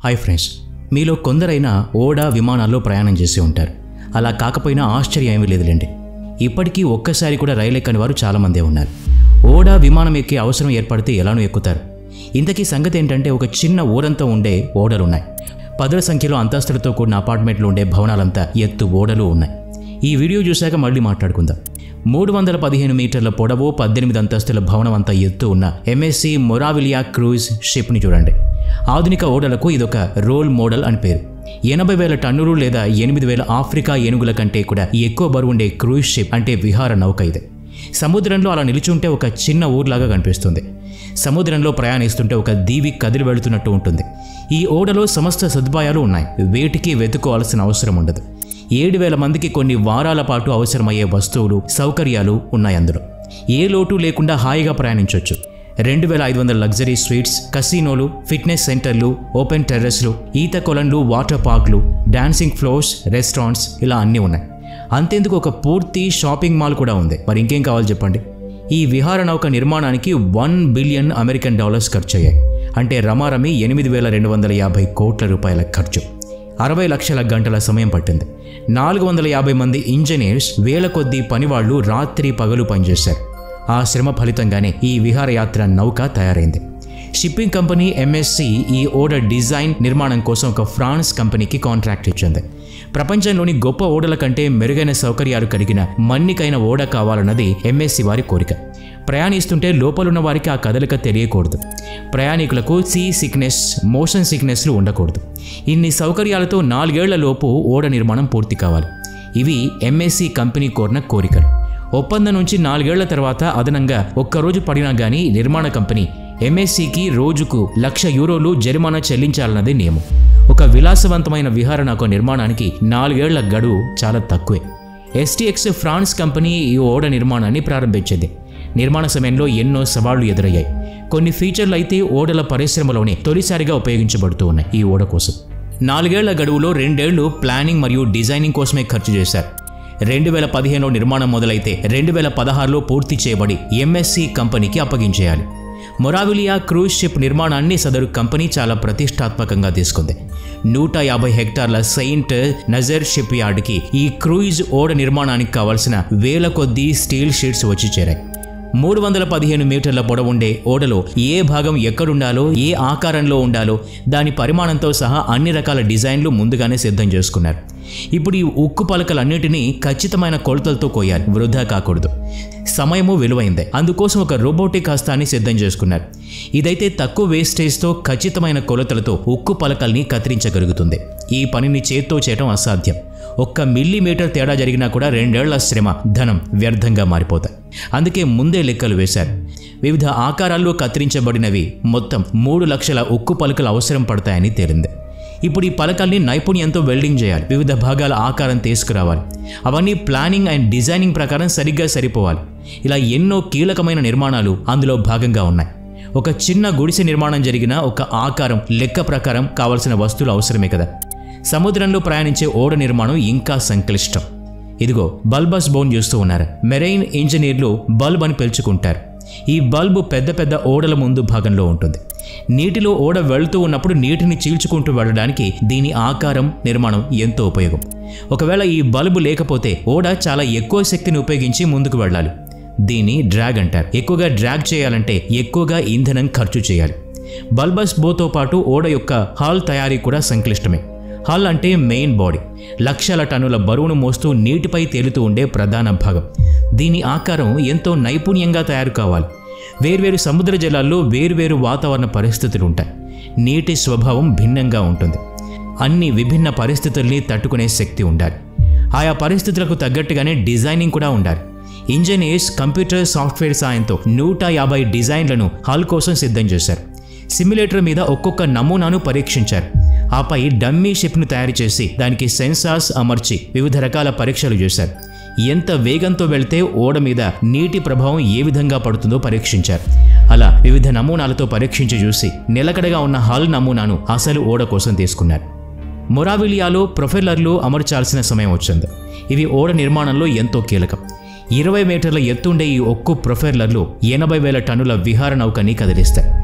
hi friends మీలో కొందరైనా ఓడా విమానాల్లో ప్రయాణం చేసి ఉంటారు అలా కాకపోయినా ఆశ్చర్యం ఏమీ లేదులేండి ఇప్పటికీ ఒక్కసారి కూడా రైలు ఎక్కని వారు చాలామందే ఉన్నారు ఓడా విమానం ఎక్కే అవసరం ఏర్పడితే ఎలానో ఎక్కుతారు ఇంతకీ సంగతి ఏంటంటే ఒక చిన్న ఊరంతా ఉండే ఓడలు ఉన్నాయి పదుల సంఖ్యలో అంతస్తులతో కూడిన అపార్ట్మెంట్లు ఉండే భవనాలంతా ఎత్తు ఓడలు ఉన్నాయి ఈ వీడియో చూశాక మళ్ళీ మాట్లాడుకుందాం మూడు వందల పదిహేను మీటర్ల పొడవు పద్దెనిమిది అంతస్తుల భవనం అంతా ఎత్తు ఉన్న ఎంఎస్సి మొరావిలియా క్రూజ్ షిప్ని చూడండి ఆధునిక ఓడలకు ఇదొక రోల్ మోడల్ అని పేరు ఎనభై వేల టన్నులు లేదా ఎనిమిది వేల ఆఫ్రికా ఏనుగుల కంటే కూడా ఎక్కువ బరువుండే క్రూజ్ షిప్ అంటే విహార నౌక ఇది సముద్రంలో అలా నిలుచుంటే ఒక చిన్న ఊర్లాగా కనిపిస్తుంది సముద్రంలో ప్రయాణిస్తుంటే ఒక దీవి కదిలి వెళుతున్నట్టు ఉంటుంది ఈ ఓడలో సమస్త సదుపాయాలు ఉన్నాయి వేటికి వెతుకోవాల్సిన అవసరం ఉండదు ఏడు వేల మందికి కొన్ని వారాల పాటు అవసరమయ్యే వస్తువులు సౌకర్యాలు ఉన్నాయి అందులో ఏ లోటు లేకుండా హాయిగా ప్రయాణించవచ్చు రెండు వేల ఐదు వందల లగ్జరీ స్వీట్స్ కసినోలు ఫిట్నెస్ సెంటర్లు ఓపెన్ టెర్రస్లు ఈత కొలన్లు వాటర్ పార్క్లు డాన్సింగ్ ఫ్లోర్స్ రెస్టారెంట్స్ ఇలా అన్నీ ఉన్నాయి అంతేందుకు ఒక పూర్తి షాపింగ్ మాల్ కూడా ఉంది మరి ఇంకేం కావాలి చెప్పండి ఈ విహార నౌక నిర్మాణానికి వన్ బిలియన్ అమెరికన్ డాలర్స్ ఖర్చు అయ్యాయి అంటే రమారమి ఎనిమిది వేల రెండు వందల యాభై కోట్ల రూపాయల ఖర్చు అరవై లక్షల గంటల సమయం పట్టింది నాలుగు వందల యాభై మంది ఇంజనీర్స్ వేల కొద్దీ పనివాళ్లు రాత్రి పగలు పనిచేశారు ఆ శ్రమ ఫలితంగానే ఈ విహారయాత్ర నౌక తయారైంది షిప్పింగ్ కంపెనీ ఎంఎస్సి ఈ ఓడ డిజైన్ నిర్మాణం కోసం ఒక ఫ్రాన్స్ కంపెనీకి కాంట్రాక్ట్ ఇచ్చింది ప్రపంచంలోని గొప్ప ఓడల కంటే మెరుగైన సౌకర్యాలు కలిగిన మన్నికైన ఓడ కావాలన్నది ఎంఎస్సి వారి కోరిక ప్రయాణిస్తుంటే లోపలున్న వారికి ఆ కదలిక తెలియకూడదు ప్రయాణికులకు సీ సిక్నెస్ మోషన్ సిక్నెస్లు ఉండకూడదు ఇన్ని సౌకర్యాలతో నాలుగేళ్ల లోపు ఓడ నిర్మాణం పూర్తి కావాలి ఇవి ఎంఎస్సి కంపెనీ కోరిన కోరికలు ఒప్పందం నుంచి నాలుగేళ్ల తర్వాత అదనంగా ఒక్కరోజు పడినా గానీ నిర్మాణ కంపెనీ ఎంఎస్సికి రోజుకు లక్ష యూరోలు జరిమానా చెల్లించాలన్నది నియమం ఒక విలాసవంతమైన విహారణకు నిర్మాణానికి నాలుగేళ్ల గడువు చాలా తక్కువే ఎస్టీఎక్స్ ఫ్రాన్స్ కంపెనీ ఈ ఓడ నిర్మాణాన్ని ప్రారంభించింది నిర్మాణ సమయంలో ఎన్నో సవాళ్లు ఎదురయ్యాయి కొన్ని ఫీచర్లు అయితే ఓడల పరిశ్రమలోనే తొలిసారిగా ఉపయోగించబడుతూ ఉన్నాయి ఈ ఓడ కోసం నాలుగేళ్ల గడువులో రెండేళ్లు ప్లానింగ్ మరియు డిజైనింగ్ కోసమే ఖర్చు చేశారు రెండు వేల పదిహేనులో నిర్మాణం మొదలైతే రెండు వేల పదహారులో పూర్తి చేయబడి ఎంఎస్సి కంపెనీకి అప్పగించేయాలి మొరావిలియా క్రూజ్ షిప్ నిర్మాణాన్ని సదరు కంపెనీ చాలా ప్రతిష్టాత్మకంగా తీసుకుంది నూట యాభై హెక్టార్ల సెయింట్ నజర్ షిప్ యార్డ్కి ఈ క్రూయిజ్ ఓడ నిర్మాణానికి కావలసిన వేల కొద్దీ స్టీల్ షీట్స్ వచ్చి చేరాయి మూడు వందల పదిహేను మీటర్ల పొడవుండే ఓడలో ఏ భాగం ఎక్కడుండాలో ఏ ఆకారంలో ఉండాలో దాని పరిమాణంతో సహా అన్ని రకాల డిజైన్లు ముందుగానే సిద్ధం చేసుకున్నారు ఇప్పుడు ఈ ఉక్కు పలకలన్నిటినీ ఖచ్చితమైన కొలతలతో కోయాలి వృధా కాకూడదు సమయము విలువైందే అందుకోసం ఒక రోబోటిక్ హస్తాన్ని సిద్ధం చేసుకున్నారు ఇదైతే తక్కువ వేస్టేజ్తో ఖచ్చితమైన కొలతలతో ఉక్కు పలకల్ని కత్తిరించగలుగుతుంది ఈ పనిని చేత్తో చేయడం అసాధ్యం ఒక్క మిల్లీమీటర్ తేడా జరిగినా కూడా రెండేళ్ల శ్రమ ధనం వ్యర్థంగా మారిపోతాయి అందుకే ముందే లెక్కలు వేశారు వివిధ ఆకారాల్లో కత్తిరించబడినవి మొత్తం మూడు లక్షల ఉక్కు పలకలు అవసరం పడతాయని తేలింది ఇప్పుడు ఈ పలకల్ని నైపుణ్యంతో వెల్డింగ్ చేయాలి వివిధ భాగాల ఆకారం తీసుకురావాలి అవన్నీ ప్లానింగ్ అండ్ డిజైనింగ్ ప్రకారం సరిగ్గా సరిపోవాలి ఇలా ఎన్నో కీలకమైన నిర్మాణాలు అందులో భాగంగా ఉన్నాయి ఒక చిన్న గుడిసె నిర్మాణం జరిగిన ఒక ఆకారం లెక్క ప్రకారం కావలసిన వస్తువులు అవసరమే కదా సముద్రంలో ప్రయాణించే ఓడ నిర్మాణం ఇంకా సంక్లిష్టం ఇదిగో బల్బస్ బోన్ చూస్తూ ఉన్నారు మెరైన్ ఇంజనీర్లు బల్బ్ అని పిలుచుకుంటారు ఈ బల్బు పెద్ద పెద్ద ఓడల ముందు భాగంలో ఉంటుంది నీటిలో ఓడ వెళ్తూ ఉన్నప్పుడు నీటిని చీల్చుకుంటూ వెళ్ళడానికి దీని ఆకారం నిర్మాణం ఎంతో ఉపయోగం ఒకవేళ ఈ బల్బు లేకపోతే ఓడ చాలా ఎక్కువ శక్తిని ఉపయోగించి ముందుకు వెళ్ళాలి దీన్ని డ్రాగ్ అంటారు ఎక్కువగా డ్రాగ్ చేయాలంటే ఎక్కువగా ఇంధనం ఖర్చు చేయాలి బల్బస్ బోతో పాటు ఓడ యొక్క హాల్ తయారీ కూడా సంక్లిష్టమే హాల్ అంటే మెయిన్ బాడీ లక్షల టన్నుల బరువును మోస్తూ నీటిపై తేలుతూ ఉండే ప్రధాన భాగం దీని ఆకారం ఎంతో నైపుణ్యంగా తయారు కావాలి వేర్వేరు సముద్ర జలాల్లో వేర్వేరు వాతావరణ పరిస్థితులు ఉంటాయి నీటి స్వభావం భిన్నంగా ఉంటుంది అన్ని విభిన్న పరిస్థితుల్ని తట్టుకునే శక్తి ఉండాలి ఆయా పరిస్థితులకు తగ్గట్టుగానే డిజైనింగ్ కూడా ఉండాలి ఇంజనీర్స్ కంప్యూటర్ సాఫ్ట్వేర్ సాయంతో నూట యాభై డిజైన్లను హాల్ కోసం సిద్ధం చేశారు సిమ్యులేటర్ మీద ఒక్కొక్క నమూనాను పరీక్షించారు ఆపై డమ్మీ షిప్ను తయారు చేసి దానికి సెన్సార్స్ అమర్చి వివిధ రకాల పరీక్షలు చేశారు ఎంత వేగంతో వెళ్తే ఓడ మీద నీటి ప్రభావం ఏ విధంగా పడుతుందో పరీక్షించారు అలా వివిధ నమూనాలతో పరీక్షించి చూసి నిలకడగా ఉన్న హాల్ నమూనాను అసలు ఓడ కోసం తీసుకున్నారు మొరావిలియాలో ప్రొఫెల్లర్లు అమర్చాల్సిన సమయం వచ్చింది ఇవి ఓడ నిర్మాణంలో ఎంతో కీలకం ఇరవై మీటర్ల ఎత్తుండే ఈ ఒక్కు ప్రొఫెల్లర్లు ఎనభై వేల టన్నుల విహార నౌకని కదిలిస్తాయి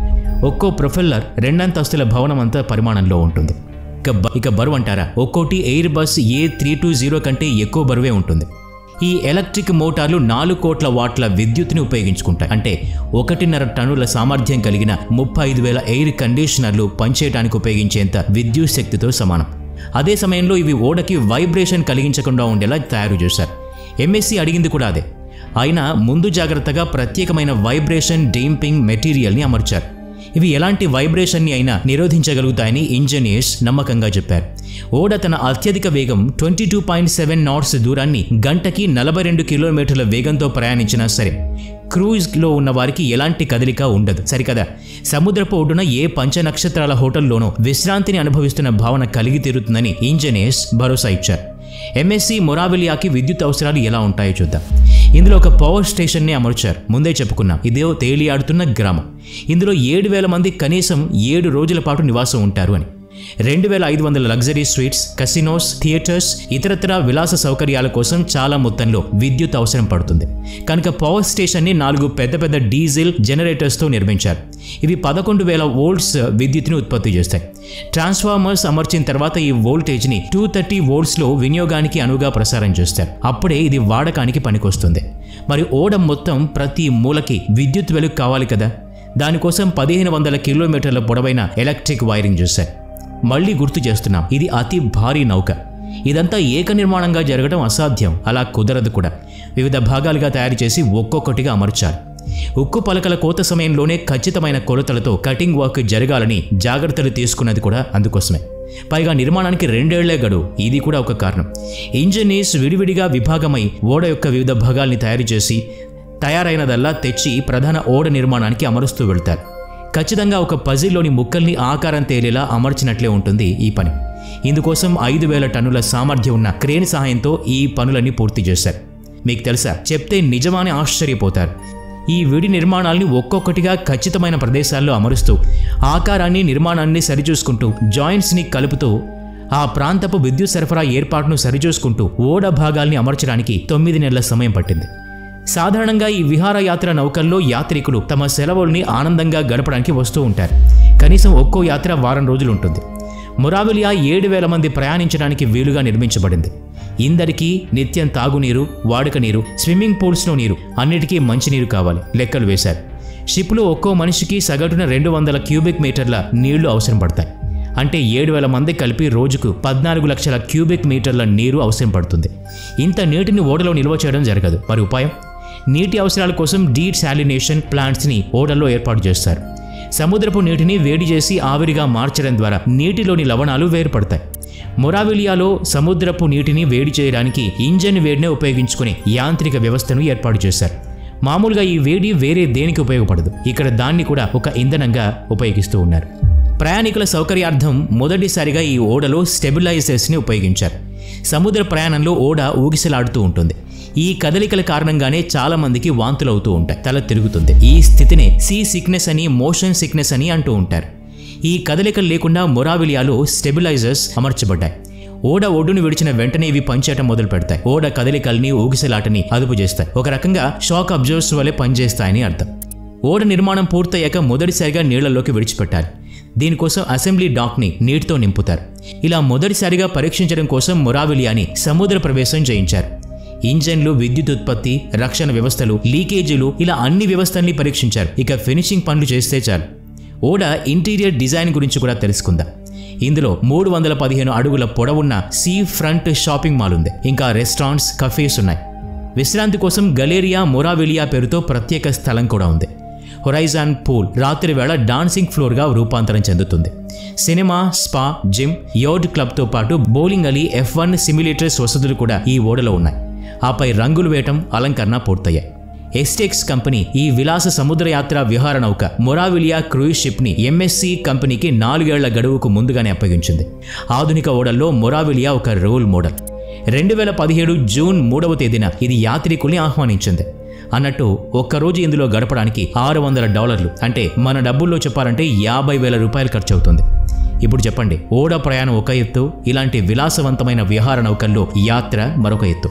ఒక్కో ప్రొఫెల్లర్ రెండంతస్తుల భవనం అంతా పరిమాణంలో ఉంటుంది ఇక బ- ఇక బరువు అంటారా ఒక్కోటి Airbus A three two zero కంటే ఎక్కువ బరువే ఉంటుంది ఈ ఎలక్ట్రిక్ మోటార్లు నాలుగు కోట్ల వాట్ల విద్యుత్తుని ఉపయోగించుకుంటాయి అంటే ఒకటిన్నర టన్నుల సామర్థ్యం కలిగిన ముప్పై ఐదు వేల ఎయిర్ కండిషనర్లు పనిచేయడానికి ఉపయోగించేంత విద్యుత్ శక్తితో సమానం అదే సమయంలో ఇవి ఓడకి వైబ్రేషన్ కలిగించకుండా ఉండేలా తయారు చేశారు ఎంఎస్సి అడిగింది కూడా అదే అయినా ముందు జాగ్రత్తగా ప్రత్యేకమైన వైబ్రేషన్ డేంపింగ్ మెటీరియల్ని అమర్చారు ఇవి ఎలాంటి వైబ్రేషన్ని అయినా నిరోధించగలుగుతాయని ఇంజనీర్స్ నమ్మకంగా చెప్పారు ఓడ తన అత్యధిక వేగం twenty two point seven knots దూరాన్ని గంటకి నలభై రెండు కిలోమీటర్ల వేగంతో ప్రయాణించినా సరే క్రూజ్లో ఉన్న వారికి ఎలాంటి కదలిక ఉండదు సరికదా సముద్రపు ఒడ్డున ఏ పంచ నక్షత్రాల హోటల్లోనూ విశ్రాంతిని అనుభవిస్తున్న భావన కలిగి తీరుతుందని ఇంజనీర్స్ భరోసా ఇచ్చారు ఎంఎస్సి మొరావిలియాకి విద్యుత్ అవసరాలు ఎలా ఉంటాయో చూద్దాం ఇందులో ఒక పవర్ స్టేషన్ని అమర్చారు ముందే చెప్పుకున్నాం ఇదే తేలియాడుతున్న గ్రామం ఇందులో ఏడు వేల మంది కనీసం ఏడు రోజుల పాటు నివాసం ఉంటారు అని రెండు వేల ఐదు వందల లగ్జరీ స్వీట్స్ కసినోస్ థియేటర్స్ ఇతరత్ర విలాస సౌకర్యాల కోసం చాలా మొత్తంలో విద్యుత్ అవసరం పడుతుంది కనుక పవర్ స్టేషన్ని నాలుగు పెద్ద పెద్ద డీజిల్ జనరేటర్స్తో నిర్మించారు ఇవి పదకొండు వేల వోల్ట్స్ విద్యుత్తుని ఉత్పత్తి చేస్తాయి ట్రాన్స్ఫార్మర్స్ అమర్చిన తర్వాత ఈ వోల్టేజ్ని టూ థర్టీ వోల్ట్స్లో వినియోగానికి అనువుగా ప్రసారం చేస్తారు అప్పుడే ఇది వాడకానికి పనికొస్తుంది మరి ఓడ మొత్తం ప్రతి మూలకి విద్యుత్ వెలుగు కావాలి కదా దానికోసం పదిహేను వందల కిలోమీటర్ల పొడవైన ఎలక్ట్రిక్ వైరింగ్ చేశారు మళ్ళీ గుర్తు చేస్తున్నాం ఇది అతి భారీ నౌక ఇదంతా ఏక నిర్మాణంగా జరగడం అసాధ్యం అలా కుదరదు కూడా వివిధ భాగాలుగా తయారు చేసి ఒక్కొక్కటిగా అమర్చాలి ఉక్కు పలకల కోత సమయంలోనే ఖచ్చితమైన కొలతలతో కటింగ్ వర్క్ జరగాలని జాగ్రత్తలు తీసుకున్నది కూడా అందుకోసమే పైగా నిర్మాణానికి రెండేళ్లే గడువు ఇది కూడా ఒక కారణం ఇంజనీర్స్ విడివిడిగా విభాగమై ఓడ యొక్క వివిధ భాగాల్ని తయారు చేసి తయారైనదల్లా తెచ్చి ప్రధాన ఓడ నిర్మాణానికి అమరుస్తూ వెళ్తారు ఖచ్చితంగా ఒక పజిల్లోని ముక్కల్ని ఆకారం తేలేలా అమర్చినట్లే ఉంటుంది ఈ పని ఇందుకోసం ఐదు వేల టన్నుల సామర్థ్యం ఉన్న క్రేన్ సహాయంతో ఈ పనులన్నీ పూర్తి చేశారు మీకు తెలుసా చెప్తే నిజమాని ఆశ్చర్యపోతారు ఈ విడి నిర్మాణాల్ని ఒక్కొక్కటిగా ఖచ్చితమైన ప్రదేశాల్లో అమరుస్తూ ఆకారాన్ని నిర్మాణాన్ని సరిచూసుకుంటూ జాయింట్స్ని కలుపుతూ ఆ ప్రాంతపు విద్యుత్ సరఫరా ఏర్పాటును సరిచూసుకుంటూ ఓడ భాగాల్ని అమర్చడానికి తొమ్మిది నెలల సమయం పట్టింది సాధారణంగా ఈ విహారయాత్ర నౌకల్లో యాత్రికులు తమ సెలవుల్ని ఆనందంగా గడపడానికి వస్తూ ఉంటారు కనీసం ఒక్కో యాత్ర వారం రోజులు ఉంటుంది మొరావిలియా ఏడు వేల మంది ప్రయాణించడానికి వీలుగా నిర్మించబడింది ఇందరికీ నిత్యం తాగునీరు వాడుక నీరు స్విమ్మింగ్ పూల్స్లో నీరు అన్నిటికీ మంచినీరు కావాలి లెక్కలు వేశారు షిప్లో ఒక్కో మనిషికి సగటున రెండు వందల క్యూబిక్ మీటర్ల నీళ్లు అవసరం పడతాయి అంటే ఏడు వేల మంది కలిపి రోజుకు పద్నాలుగు లక్షల క్యూబిక్ మీటర్ల నీరు అవసరం పడుతుంది ఇంత నీటిని ఓడలో నిల్వ చేయడం జరగదు మరి ఉపాయం నీటి అవసరాల కోసం డీట్ శాలినేషన్ ప్లాంట్స్ని ఓడల్లో ఏర్పాటు చేస్తారు సముద్రపు నీటిని వేడి చేసి ఆవిరిగా మార్చడం ద్వారా నీటిలోని లవణాలు వేరుపడతాయి మొరావిలియాలో సముద్రపు నీటిని వేడి చేయడానికి ఇంజన్ వేడినే ఉపయోగించుకుని యాంత్రిక వ్యవస్థను ఏర్పాటు చేశారు మామూలుగా ఈ వేడి వేరే దేనికి ఉపయోగపడదు ఇక్కడ దాన్ని కూడా ఒక ఇంధనంగా ఉపయోగిస్తూ ఉన్నారు ప్రయాణికుల సౌకర్యార్థం మొదటిసారిగా ఈ ఓడలో స్టెబిలైజర్స్ని ఉపయోగించారు సముద్ర ప్రయాణంలో ఓడ ఊగిసలాడుతూ ఉంటుంది ఈ కదలికల కారణంగానే చాలా మందికి వాంతులు అవుతూ ఉంటాయి తల తిరుగుతుంది ఈ స్థితినే సీ సిక్నెస్ అని మోషన్ సిక్నెస్ అని అంటూ ఉంటారు ఈ కదలికలు లేకుండా మొరావిలియాలో స్టెబిలైజర్స్ అమర్చబడ్డాయి ఓడ ఒడ్డును విడిచిన వెంటనే ఇవి పనిచేయటం మొదలు పెడతాయి ఓడ కదలికల్ని ఊగిసలాటని అదుపు చేస్తాయి ఒక రకంగా షాక్ అబ్జర్వర్స్ వలె పనిచేస్తాయని అర్థం ఓడ నిర్మాణం పూర్తయ్యాక మొదటిసారిగా నీళ్లలోకి విడిచిపెట్టాలి దీనికోసం అసెంబ్లీ డాక్ని నీటితో నింపుతారు ఇలా మొదటిసారిగా పరీక్షించడం కోసం మొరావిలియాని సముద్ర ప్రవేశం చేయించారు ఇంజన్లు విద్యుత్ ఉత్పత్తి రక్షణ వ్యవస్థలు లీకేజీలు ఇలా అన్ని వ్యవస్థల్ని పరీక్షించారు ఇక ఫినిషింగ్ పనులు చేస్తే చాలు ఓడ ఇంటీరియర్ డిజైన్ గురించి కూడా తెలుసుకుందాం ఇందులో మూడు వందల పదిహేను అడుగుల పొడవున్న సీ ఫ్రంట్ షాపింగ్ మాల్ ఉంది ఇంకా రెస్టారెంట్స్ కఫేస్ ఉన్నాయి విశ్రాంతి కోసం గలేరియా మొరావిలియా పేరుతో ప్రత్యేక స్థలం కూడా ఉంది హొరైజాన్ పూల్ రాత్రి వేళ డాన్సింగ్ ఫ్లోర్గా రూపాంతరం చెందుతుంది సినిమా స్పా జిమ్ యోడ్ క్లబ్తో పాటు bowling alley F one simulators వసతులు కూడా ఈ ఓడలో ఉన్నాయి ఆపై రంగులు వేయటం అలంకరణ పూర్తయ్యాయి ఎస్టెక్స్ కంపెనీ ఈ విలాస సముద్రయాత్ర విహార నౌక మొరావిలియా క్రూయిజ్ షిప్ని ఎంఎస్సి కంపెనీకి నాలుగేళ్ల గడువుకు ముందుగానే అప్పగించింది ఆధునిక ఓడల్లో మొరావిలియా ఒక రోల్ మోడల్ రెండు వేల పదిహేడు జూన్ మూడవ తేదీన ఇది యాత్రికుల్ని ఆహ్వానించింది అన్నట్టు ఒక్కరోజు ఇందులో గడపడానికి ఆరు వందల డాలర్లు అంటే మన డబ్బుల్లో చెప్పాలంటే యాభై వేల రూపాయలు ఖర్చు అవుతుంది ఇప్పుడు చెప్పండి ఓడ ప్రయాణం ఒక ఎత్తు ఇలాంటి విలాసవంతమైన విహార నౌకల్లో యాత్ర మరొక ఎత్తు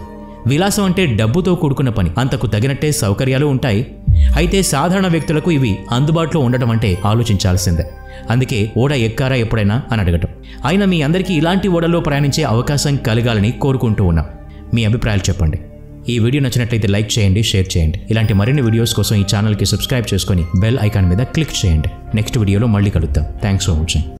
విలాసం అంటే డబ్బుతో కూడుకున్న పని అంతకు తగినట్టే సౌకర్యాలు ఉంటాయి అయితే సాధారణ వ్యక్తులకు ఇవి అందుబాటులో ఉండటం అంటే ఆలోచించాల్సిందే అందుకే ఓడ ఎక్కారా ఎప్పుడైనా అని అడగటం అయినా మీ అందరికీ ఇలాంటి ఓడలో ప్రయాణించే అవకాశం కలగాలని కోరుకుంటూ ఉన్నాం మీ అభిప్రాయాలు చెప్పండి ఈ వీడియో నచ్చినట్లయితే లైక్ చేయండి షేర్ చేయండి ఇలాంటి మరిన్ని వీడియోస్ కోసం ఈ ఛానల్కి సబ్స్క్రైబ్ చేసుకొని బెల్ ఐకాన్ మీద క్లిక్ చేయండి నెక్స్ట్ వీడియోలో మళ్ళీ కలుద్దాం థ్యాంక్స్ ఫర్ వాచింగ్